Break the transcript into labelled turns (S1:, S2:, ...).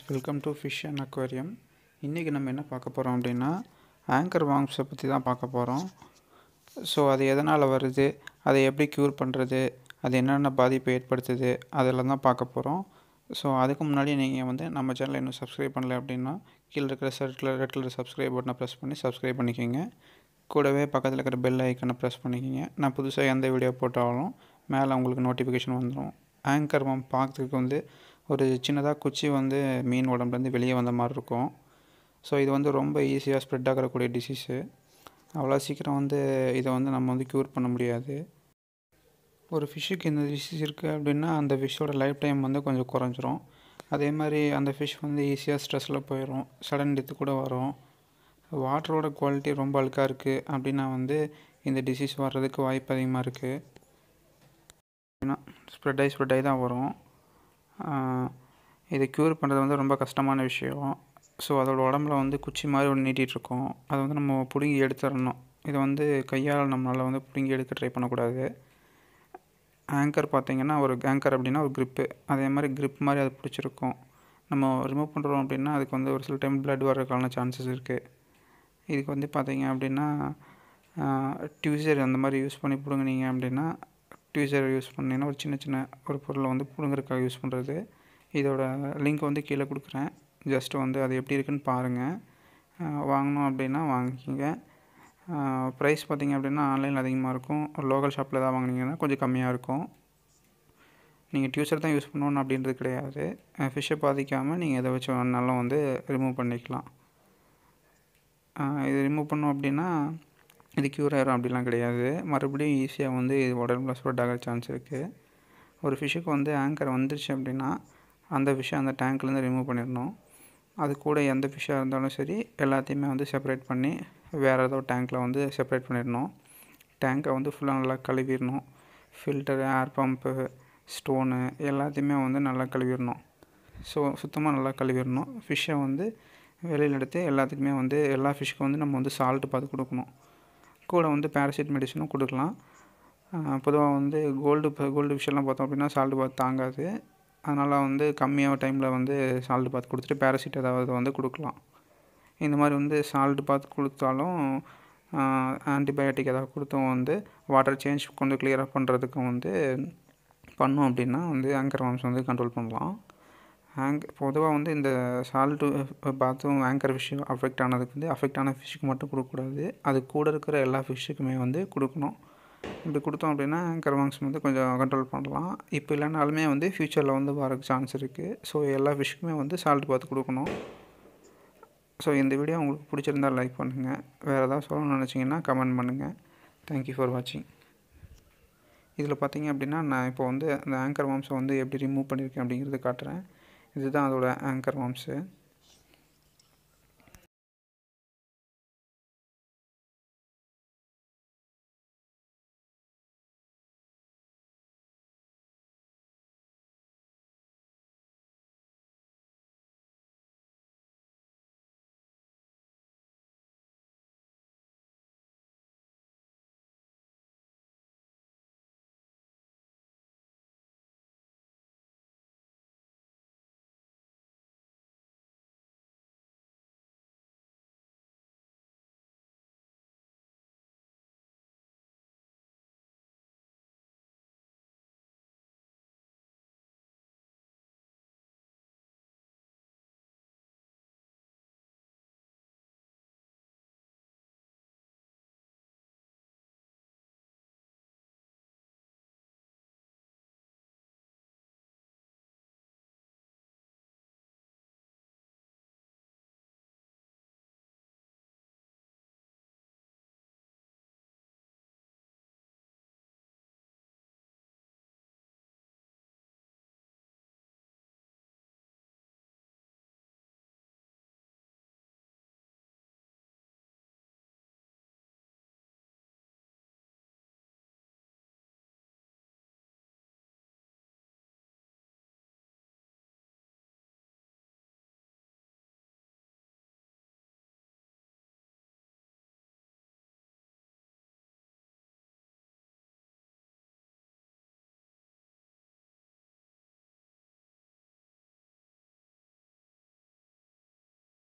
S1: welcome to fish and aquarium இன்றைக்கி நம்ம என்ன பார்க்க போகிறோம் அப்படின்னா ஆங்கர் வாங்ஸை பற்றி தான் பார்க்க போகிறோம் ஸோ அது எதனால் வருது அதை எப்படி க்யூர் பண்ணுறது அது என்னென்ன பாதிப்பை ஏற்படுத்துது அதெல்லாம் தான் பார்க்க போகிறோம் ஸோ அதுக்கு முன்னாடி நீங்கள் வந்து நம்ம சேனலை இன்னும் சப்ஸ்கிரைப் பண்ணல அப்படின்னா கீழே இருக்கிற சர்க்கிள் ரெட் கலர் சப்ஸ்கிரைப் பட்டனை ப்ரெஸ் பண்ணி சப்ஸ்கிரைப் பண்ணிக்கோங்க கூடவே பக்கத்தில் இருக்கிற பெல் ஐக்கனை ப்ரெஸ் பண்ணிக்கோங்க நான் புதுசாக எந்த வீடியோ போட்டாலும் மேலே உங்களுக்கு நோட்டிஃபிகேஷன் வந்துடும் ஆங்கர் வாம் பார்க்கறதுக்கு வந்து ஒரு சின்னதாக குச்சி வந்து மீன் உடம்புலேருந்து வெளியே வந்த மாதிரி இருக்கும் ஸோ இது வந்து ரொம்ப ஈஸியாக ஸ்ப்ரெட் ஆகக்கூடிய டிசீஸு அவ்வளோ சீக்கிரம் வந்து இதை வந்து நம்ம வந்து க்யூர் பண்ண முடியாது ஒரு ஃபிஷ்ஷுக்கு இந்த டிசீஸ் இருக்குது அப்படின்னா அந்த ஃபிஷ்ஷோட லைஃப் டைம் வந்து கொஞ்சம் குறைஞ்சிரும் அதே மாதிரி அந்த ஃபிஷ் வந்து ஈஸியாக ஸ்ட்ரெஸ்ஸில் போயிடும் சடன் டெத்து கூட வரும் வாட்டரோட குவாலிட்டி ரொம்ப அழுக்காக இருக்குது அப்படின்னா வந்து இந்த டிசீஸ் வர்றதுக்கு வாய்ப்பு அதிகமாக இருக்குது ஸ்ப்ரெட் ஆகி ஸ்ப்ரெட் ஆகி தான் வரும் இதை க்யூர் பண்ணுறது வந்து ரொம்ப கஷ்டமான விஷயம் ஸோ அதோட உடம்புல வந்து குச்சி மாதிரி ஒன்று நீட்டிகிட்ருக்கோம் அதை வந்து நம்ம பிடுங்கி எடுத்துடணும் இதை வந்து கையால் நம்மளால் வந்து பிடுங்கி எடுக்க ட்ரை பண்ணக்கூடாது ஆங்கர் பார்த்திங்கன்னா ஒரு ஆங்கர் அப்படின்னா ஒரு க்ரிப்பு அதே மாதிரி க்ரிப் மாதிரி அது பிடிச்சிருக்கும் நம்ம ரிமூவ் பண்ணுறோம் அப்படின்னா அதுக்கு வந்து ஒரு சில டைம் ப்ளட் வர்றதுக்கான சான்சஸ் இருக்குது இதுக்கு வந்து பார்த்திங்க அப்படின்னா டியூசர் அந்த மாதிரி யூஸ் பண்ணி பிடுங்குனீங்க அப்படின்னா டியூசர் யூஸ் பண்ணிங்கன்னா ஒரு சின்ன சின்ன ஒரு பொருளை வந்து பிடுங்குறதுக்காக யூஸ் பண்ணுறது இதோட லிங்க் வந்து கீழே கொடுக்குறேன் ஜஸ்ட் வந்து அது எப்படி இருக்குன்னு பாருங்கள் வாங்கணும் அப்படின்னா வாங்கிக்கிங்க ப்ரைஸ் பார்த்திங்க அப்படின்னா ஆன்லைனில் அதிகமாக இருக்கும் ஒரு லோக்கல் ஷாப்பில் தான் வாங்கினீங்கன்னா கொஞ்சம் கம்மியாக இருக்கும் நீங்கள் டியூசர் தான் யூஸ் பண்ணணும் அப்படின்றது கிடையாது ஃபிஷ்ஷை பாதிக்காமல் நீங்கள் எதை வச்சு வேணாலும் வந்து ரிமூவ் பண்ணிக்கலாம் இது ரிமூவ் பண்ணோம் அப்படின்னா இது க்யூர் ஆயிரும் அப்படிலாம் கிடையாது மறுபடியும் ஈஸியாக வந்து இது உடம்புல ஸ்ப்ரெட் ஆகிற சான்ஸ் இருக்குது ஒரு ஃபிஷ்ஷுக்கு வந்து ஆங்கர் வந்துருச்சு அப்படின்னா அந்த ஃபிஷ்ஷை அந்த டேங்க்லேருந்து ரிமூவ் பண்ணிடணும் அது கூட எந்த ஃபிஷ்ஷாக இருந்தாலும் சரி எல்லாத்தையுமே வந்து செப்பரேட் பண்ணி வேறு ஏதோ டேங்க்கில் வந்து செப்பரேட் பண்ணிடணும் டேங்க்கை வந்து ஃபுல்லாக நல்லா கழுவிடணும் ஃபில்டரு ஏர் பம்ப்பு ஸ்டோனு எல்லாத்தையுமே வந்து நல்லா கழுவிடணும் ஸோ சுத்தமாக நல்லா கழுவிடணும் ஃபிஷ்ஷை வந்து வெளியில் எடுத்து எல்லாத்துக்குமே வந்து எல்லா ஃபிஷ்ஷுக்கும் வந்து நம்ம வந்து சால்ட்டு பார்த்து கொடுக்கணும் கூட வந்து பேராசிட் மெடிசனும் கொடுக்கலாம் பொதுவாக வந்து கோல்டு கோல்டு ஃபிஷ்ஷெல்லாம் பார்த்தோம் அப்படின்னா சால்ட்டு பார்த்து தாங்காது அதனால் வந்து கம்மியாக டைமில் வந்து சால்ட்டு பார்த்து கொடுத்துட்டு பேராசிட் ஏதாவது வந்து கொடுக்கலாம் இந்த மாதிரி வந்து சால்ட்டு பார்த்து கொடுத்தாலும் ஆன்டிபயோட்டிக் ஏதாவது கொடுத்தும் வந்து வாட்டர் சேஞ்ச் கொஞ்சம் கிளியராக பண்ணுறதுக்கும் வந்து பண்ணோம் அப்படின்னா வந்து ஆங்கர் வாம்ஸ் வந்து கண்ட்ரோல் பண்ணலாம் ஆங்க் பொதுவாக வந்து இந்த சால்ட்டு பார்த்தும் ஆங்கர் ஃபிஷ் அஃபெக்ட் ஆனதுக்கு வந்து அஃபெக்ட் ஆன ஃபிஷ்ஷுக்கு மட்டும் கொடுக்கக்கூடாது அது கூட இருக்கிற எல்லா ஃபிஷ்ஷுக்குமே வந்து கொடுக்கணும் இப்படி கொடுத்தோம் அப்படின்னா ஆங்கர் வாங்ஸ் வந்து கொஞ்சம் கண்ட்ரோல் பண்ணலாம் இப்போ இல்லைனாலுமே வந்து ஃப்யூச்சரில் வந்து வரக்கு சான்ஸ் இருக்குது ஸோ எல்லா ஃபிஷ்ஷுக்குமே வந்து சால்ட் பார்த்து கொடுக்கணும் ஸோ இந்த வீடியோ உங்களுக்கு பிடிச்சிருந்தால் லைக் பண்ணுங்கள் வேறு ஏதாவது சொல்லணும்னு நினச்சிங்கன்னா கமெண்ட் பண்ணுங்கள் தேங்க்யூ ஃபார் வாட்சிங் இதில் பார்த்தீங்க அப்படின்னா நான் இப்போ வந்து அந்த ஆங்கர் வாம்ஸை வந்து எப்படி ரிமூவ் பண்ணியிருக்கேன் அப்படிங்கிறது காட்டுறேன் இதுதான் அதோட ஆங்கர் வாம்ஸு